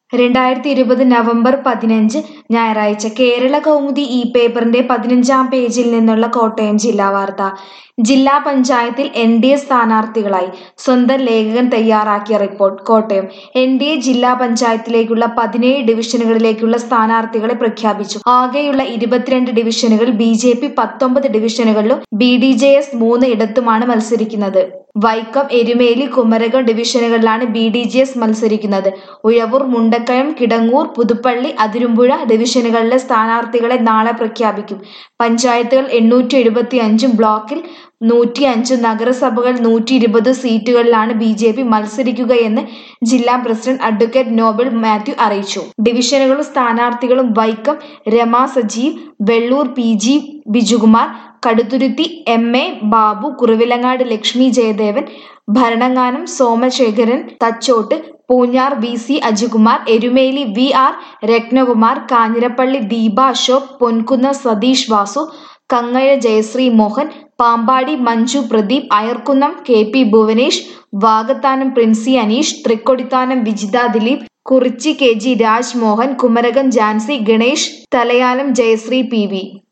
രണ്ടായിരത്തി ഇരുപത് നവംബർ പതിനഞ്ച് ഞായറാഴ്ച കേരള കൗമുദി ഈ പേപ്പറിന്റെ പതിനഞ്ചാം പേജിൽ നിന്നുള്ള കോട്ടയം ജില്ലാ വാർത്ത ജില്ലാ പഞ്ചായത്തിൽ എൻ ഡി എ സ്ഥാനാർത്ഥികളായി സ്വന്തം ലേഖകൻ തയ്യാറാക്കിയ report Kottayam N D A ജില്ലാ പഞ്ചായത്തിലേക്കുള്ള പതിനേഴ് ഡിവിഷനുകളിലേക്കുള്ള സ്ഥാനാർത്ഥികളെ പ്രഖ്യാപിച്ചു ആകെയുള്ള ഇരുപത്തിരണ്ട് ഡിവിഷനുകൾ ബി ജെ പി പത്തൊമ്പത് ഡിവിഷനുകളിലും ബി ഡി ജെ എസ് മൂന്ന് ഇടത്തുമാണ് മത്സരിക്കുന്നത് വൈക്കം എരുമേലി കുമരകം ഡിവിഷനുകളിലാണ് ബി ഡി ജെ എസ് മത്സരിക്കുന്നത് ഉഴവൂർ മുണ്ടക്കയം കിടങ്ങൂർ പുതുപ്പള്ളി അതിരുമ്പുഴ ഡിവിഷനുകളിലെ സ്ഥാനാർത്ഥികളെ നാളെ പ്രഖ്യാപിക്കും പഞ്ചായത്തുകൾ എണ്ണൂറ്റി എഴുപത്തി അഞ്ചും ബ്ലോക്കിൽ നൂറ്റി അഞ്ച് നഗരസഭകൾ നൂറ്റി ഇരുപത് സീറ്റുകളിലാണ് ബി ജെ പി മത്സരിക്കുകയെന്ന് ജില്ലാ പ്രസിഡന്റ് അഡ്വക്കേറ്റ് നോബൽ മാത്യു അറിയിച്ചു ഡിവിഷനുകളും സ്ഥാനാർത്ഥികളും Vaikom Rama Sajeev Vellur P G Bijukumar Kaduthuruthy M A Babu Kuravilangad Lakshmi Jayadevan Bharananganam Somasekharan Thachottu Poonjar V C Ajikumar Erumeli V R Rathnakumar Kanjirappally Deepa Ashok Ponkunna Satheesh Vasu Kangazha Jayasree Mohan Pampady Manju Pradeep Ayarkunnam K P Bhuvanesh Vakathanam Princy Aneesh Thrikkodithanam Vijitha Dileep Kurichy K G Rajmohan Kumarakom Jancy Ganesh Thalayalam Jayasree P V